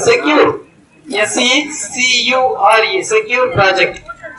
Secure S E C U R E secure project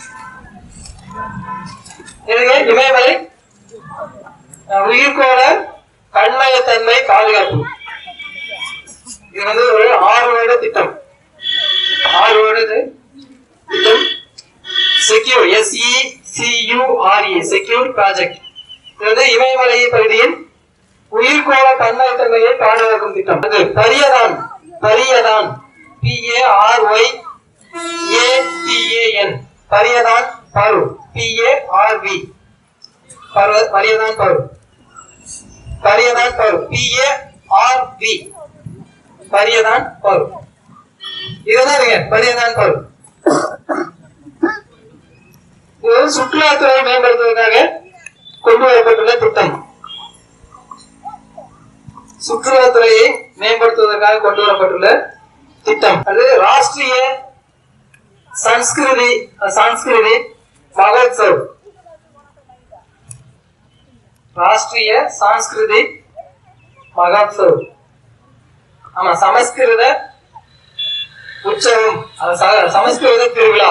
இதுங்க இமயமலை அஹ், உயிர்கோள பன்மயத்தன்மை பாதுகாப்பு இது வந்து ஒரு ஆறு வருட திட்டம் ஆறு வருட இது திட்டம் secure S E C U R E secure project இது வந்து இமயமலை பகுதியின் உயிர்கோள பன்மயத்தன்மையை பாதுகாக்கும் திட்டம் அது பரியதான் பரியதான் பிஏஆர்ஒய் ஏடிஏஎன் பரியதான் பரு பிஏஆர்வி பரியதான் பரு பரியதான் பரு பிஏஆர்வி பரியதான் பரு இதுதான் இருங்க பரியதான் பரு இது வந்து சுற்றுலாத்துறை மேம்படுத்துவதற்காக கொண்டு வரப்பட்டுள்ள திட்டம் சுற்றுலாத்துறையை மேம்படுத்துவதற்காக கொண்டு வரப்பட்டுள்ள திட்டம் அது ராஷ்டிரிய சன்ஸ்கிருதி சான்ஸ்கிருதி மகோத்சவ் ராஷ்டிரிய சான்ஸ்கிருதி மகோத்சவ் ஆமா சமஸ்கிருத உற்சவம் அது ச- சமஸ்கிருத திருவிழா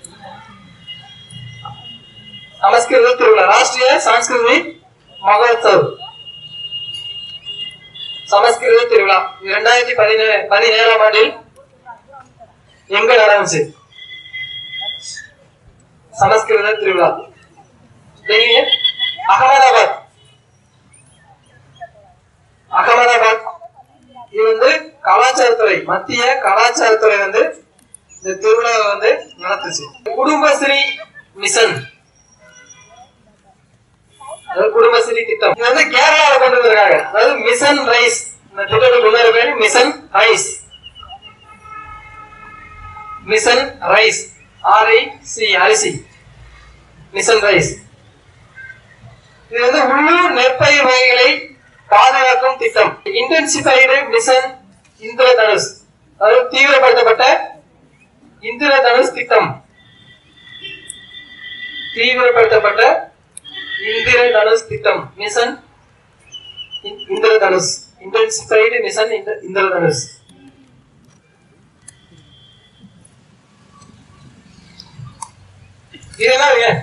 சமஸ்கிருத திருவிழா ராஷ்டிரிய சான்ஸ்கிருதி மகோத்சவ் சமஸ்கிருத திருவிழா இரண்டாயிரத்தி பதினேழு பதினேழாம் ஆண்டில் எங்க நடந்துச்சு சமஸ்கிருத திருவிழா டெல்லி அகமதாபாத் அகமதாபாத் இது வந்து கலாச்சாரத்துறை மத்திய கலாச்சாரத்துறை வந்து இந்த திருவிழாவை வந்து நடத்துச்சு குடும்பஸ்ரீ மிஷன் அதாவது குடும்பஸ்ரீ திட்டம் இது வந்து கேரளாவை கொண்டு வந்திருக்காங்க அதாவது மிஷன் ரைஸ் இந்த திட்டத்துக்கு முன்னாடி பேரு mission rice mission rice R I C அரிசி மிஷன் ரைஸ் இது வந்து உள்ளூர் நெற்பயிர் வகைகளை பாதுகாக்கும் திட்டம் இன்டென்சிஃபைடு மிஷன் இந்திரதனுஷ் அதாவது தீவிரப்படுத்தப்பட்ட இந்திரதனுஷ் திட்டம் தீவிரப்படுத்தப்பட்ட இந்திரதனுஷ் திட்டம் மிஷன் இ- இந்திரதனுஷ் இன்டென்சிஃபைடு மிஷன் இந்திர- இந்திரதனுஷ் இதெல்லாம் ஏன்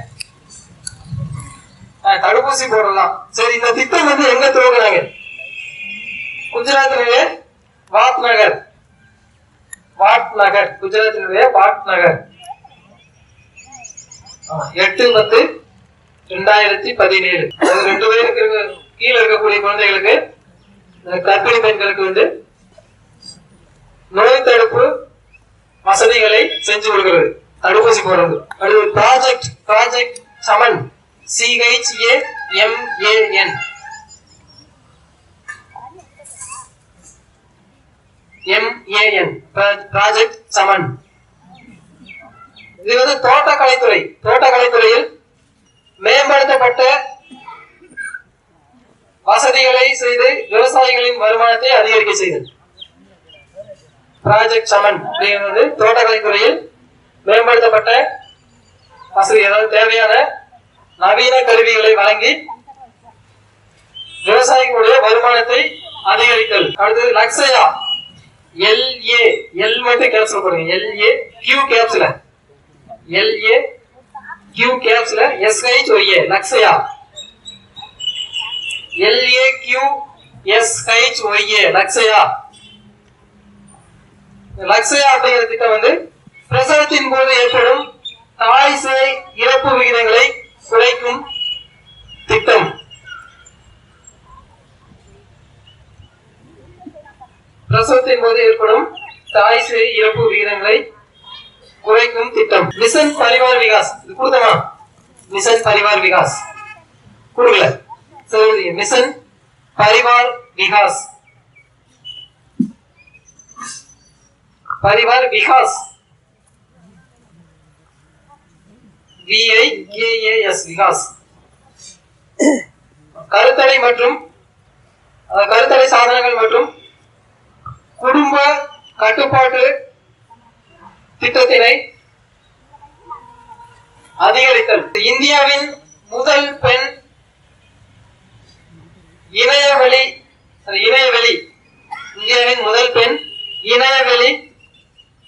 ஆ, தடுப்பூசி போடலாம் சரி இந்த திட்டம் வந்து எங்க துவங்கினாங்க குஜராத்தினுடைய வாட் நகர் வாட் நகர் குஜராத்தினுடைய வாட் நகர் ஆமா, எட்டு பத்து ரெண்டாயிரத்தி பதினேழு அது ரெண்டு பேருக்கு இருக்க- கீழே இருக்கக்கூடிய குழந்தைகளுக்கு இந்த கர்ப்பிணி பெண்களுக்கு வந்து நோய் தடுப்பு வசதிகளை செஞ்சு கொடுக்கிறது தடுப்பூசி போடுறது அடுத்து project project Chaman C H A M A N M A N project Chaman இது வந்து தோட்டக்கலைத்துறை தோட்டக்கலைத்துறையில் மேம்படுத்தப்பட்ட வசதிகளை செய்து விவசாயிகளின் வருமானத்தை அதிகரிக்க செய்தது ப்ராஜெக்ட் சமன் அப்படிங்கிறது தோட்டக்கலைத்துறையில் மேம்படுத்தப்பட்ட வசதி அதாவது தேவையான நவீன கருவிகளை வழங்கி விவசாயிகளுடைய வருமானத்தை அதிகரித்தல் அடுத்தது லக்ஸயா எல்ஏ எல் மட்டும் கேப்சல் போடுங்க எல்ஏ கியூ கேப்ஸ்ல எல்ஏ கியூ கேப்ஸ்ல S H Y A Laqshya L A Q S H Y A Laqshya Laqshya அப்படிங்கிற திட்டம் வந்து பிரசவத்தின் போது ஏற்படும் தாய் சேய் இறப்பு விகிதங்களை குறைக்கும் திட்டம் பிரசவத்தின் போது ஏற்படும் தாய் சேய் இறப்பு விகிதங்களை குறைக்கும் திட்டம் மிஷன் பரிவார் விகாஸ் இது கொடுத்தமா மிஷன் பரிவார் விகாஸ் கொடுக்கல சரி mission Parivar Vikas Parivar Vikas V I K A S Vikas கருத்தடை மற்றும் அஹ், கருத்தடை சாதனங்கள் மற்றும் குடும்ப கட்டுப்பாட்டு திட்டத்தினை அதிகரித்தல் இந்தியாவின் முதல் பெண் இணையவழி அது இணையவெளி இந்தியாவின் முதல் பெண் இணையவெளி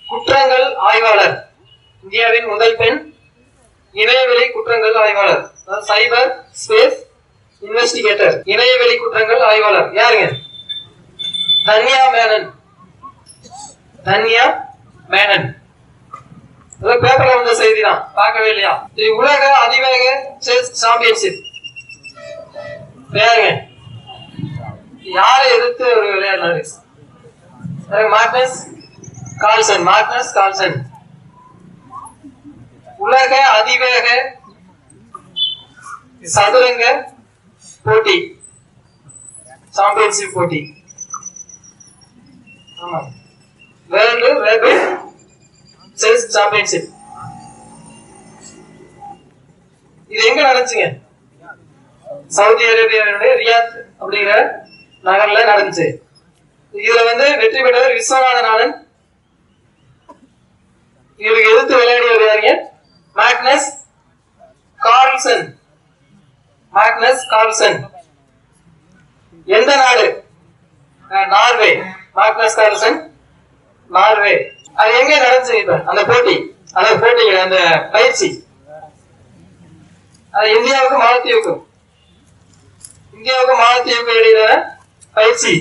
குற்றங்கள் ஆய்வாளர் இந்தியாவின் முதல் பெண் இணையவெளி குற்றங்கள் ஆய்வாளர் அதாவது சைபர் ஸ்பேஸ் இன்வெஸ்டிகேட்டர் இணையவெளி குற்றங்கள் ஆய்வாளர் யாருங்க தன்யா மேனன் தன்யா மேனன் இது பேப்பர்ல வந்த செய்தி தான் பார்க்கவே இல்லையா இது உலக அதிவேக செஸ் சாம்பியன்ஷிப் யாருங்க யாரை எதிர்த்து ஒரு விளையாடினாரு யாரு? மார்க்னஸ் கால்சன் மார்க்னஸ் கால்சன் உலக அதிவேக சதுரங்க போட்டி சாம்பியன்ஷிப் போட்டி ஆமா வேர்ல்டு ரேபிட் செஸ் சாம்பியன்ஷிப் இது எங்க நடந்துச்சுங்க சவுதி அரேபியாவுடைய ரியாத் அப்படிங்கிற நகர்ல நடந்துச்சு இதுல வந்து வெற்றி பெற்றவர் விஸ்வநாதன் ஆனந்த் இவருக்கு எதிர்த்து விளையாடியவர் யாருங்க மேக்னஸ் கார்ல்சன் மேக்னஸ் கார்ல்சன் எந்த நாடு அஹ், நார்வே மேக்னஸ் கார்ல்சன் நார்வே அது எங்க நடந்துச்சு இப்ப அந்த போட்டி அந்த போட்டி அந்த பயிற்சி அது இந்தியாவுக்கும் மாலத்தீவுக்கும் இந்தியாவுக்கும் மாலத்தீவுக்கும் இடையில பயிற்சி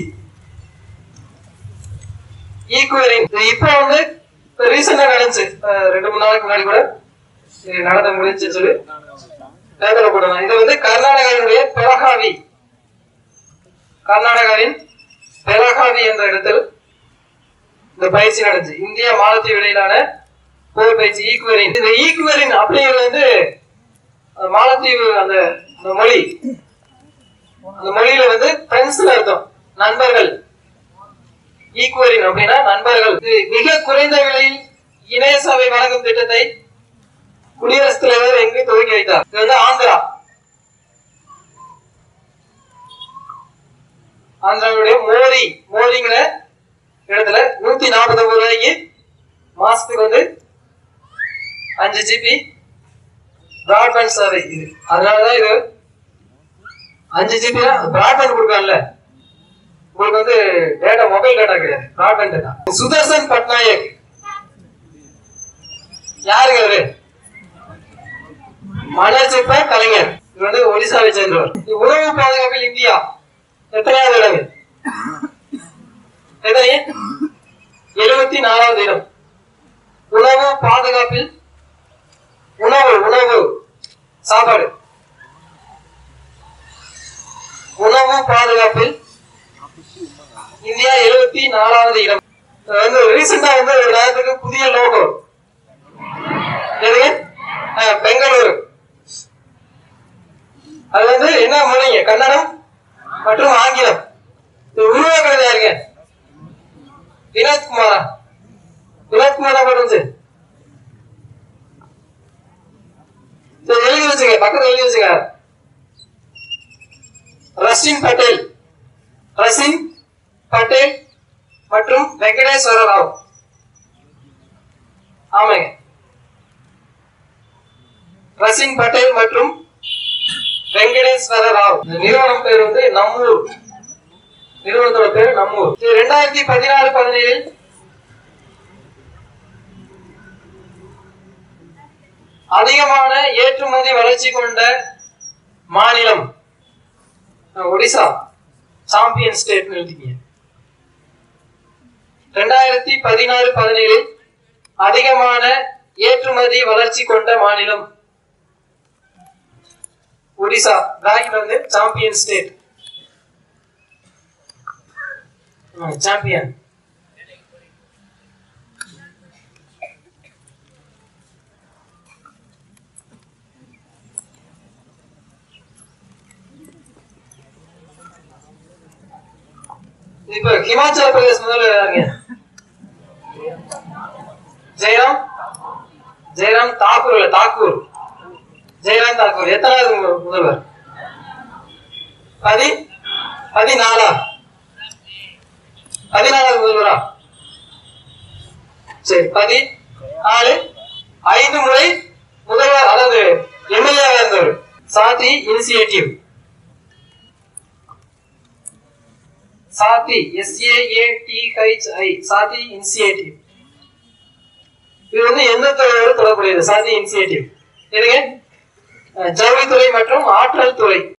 ஈக்குவரிங் இப்போ வந்து ரீசெண்டா நடந்துச்சு அஹ் ரெண்டு மூணு நாளைக்கு முன்னாடி கூட இது நடந்து முடிஞ்சுன்னு சொல்லி பேப்பர்ல போடணும் இது வந்து கர்நாடகாவினுடைய பெலகாவி கர்நாடகாவின் பெலகாவி என்ற இடத்தில் இந்த பயிற்சி நடந்துச்சு இந்தியா மாலத்தீவு இடையிலான போர் பயிற்சி ஈக்குவரின் இந்த ஈக்குவரின் அப்படிங்கிறது வந்து அந்த மாலத்தீவு அந்த அந்த மொழி அந்த மொழியில வந்து ஃப்ரெண்ட்ஸ்னு அர்த்தம் நண்பர்கள் ஈக்குவரின் அப்படின்னா நண்பர்கள் இது மிக குறைந்த விலையில் இணைய சேவை வழங்கும் திட்டத்தை குடியரசுத் தலைவர் எங்கு துவக்கி வைத்தார் இது வந்து ஆந்திரா ஆந்திராவுடைய மோரி மோரிங்கிற இடத்துல நூத்தி நாற்பது ரூபாய்க்கு மாசத்துக்கு வந்து அஞ்சு ஜிபி பிராட்பேண்ட் சேவை இது அதனாலதான் இது அஞ்சு ஜிபி பிராட்பேண்ட் கொடுக்கல உங்களுக்கு வந்து டேட்டா மொபைல் டேட்டா கிடையாது பிராட்பேண்ட் டேட்டா சுதர்சன் பட்நாயக் யாருங்க அவரு மலர்ச்சிப்ப கலைஞர் இது வந்து ஒடிசாவை சேர்ந்தவர் இது உணவு பாதுகாப்பில் இந்தியா எத்தனையாவது இடம் எத்தனை எழுபத்தி நாலாவது இடம் உணவு பாதுகாப்பில் உணவு உணவு சாப்பாடு உணவு பாதுகாப்பில் இந்தியா எழுபத்தி நாலாவது இடம் இது வந்து ரீசெண்டா வந்து ஒரு நேரத்துக்கு புதிய லோகோ எது அஹ், பெங்களூரு அது வந்து என்ன மொழிங்க கன்னடம் மற்றும் ஆங்கிலம் இது உருவாக்குறது யாருங்க வினோத் குமாரா வினோத் குமாரா பண்ணுச்சு சரி, எழுதி வச்சுங்க பக்கத்துல எழுதி வச்சுங்க ரஷின் பட்டேல் ரஷின் பட்டேல் மற்றும் வெங்கடேஸ்வர ராவ் ஆமாங்க ரஷின் பட்டேல் மற்றும் வெங்கடேஸ்வர ராவ் இந்த நிறுவனம் பேர் வந்து நம்மூர் நிறுவனத்தோட பேர் நம்மூர் இது ரெண்டாயிரத்தி பதினாறு பதினேழில் அதிகமான ஏற்றுமதி வளர்ச்சி கொண்ட மாநிலம் அஹ், ஒடிசா சாம்பியன் ஸ்டேட் எழுதிங்க ரெண்டாயிரத்தி பதினாறு பதினேழில் அதிகமான ஏற்றுமதி வளர்ச்சி கொண்ட மாநிலம் ஒடிசா பேங்க்ல வந்து சாம்பியன் ஸ்டேட் சாம்பியன் இப்ப ஹிமாச்சல பிரதேஷ் முதல்ல யாருங்க ஜெயராம் ஜெயராம் தாக்கூர் இல்ல தாக்கூர் ஜெயராம் தாக்கூர் எத்தனாவது மு- முதல்வர் பதி பதினாலா பதினாலாவது முதல்வரா சரி பதி நாலு ஐந்து முறை முதல்வர் அதாவது எம்எல்ஏ இருந்தவர் சாத்தி இனிஷியேட்டிவ் சாத்தி எஸ்ஏஏடிஹெச்ஐ சாத்தி இனிஷியேட்டிவ் இது வந்து எந்த துறையோடு தொடர்புடையது சாதி இனிஷியேட்டிவ் எதுங்க அஹ் ஜவுளித்துறை மற்றும் ஆற்றல் துறை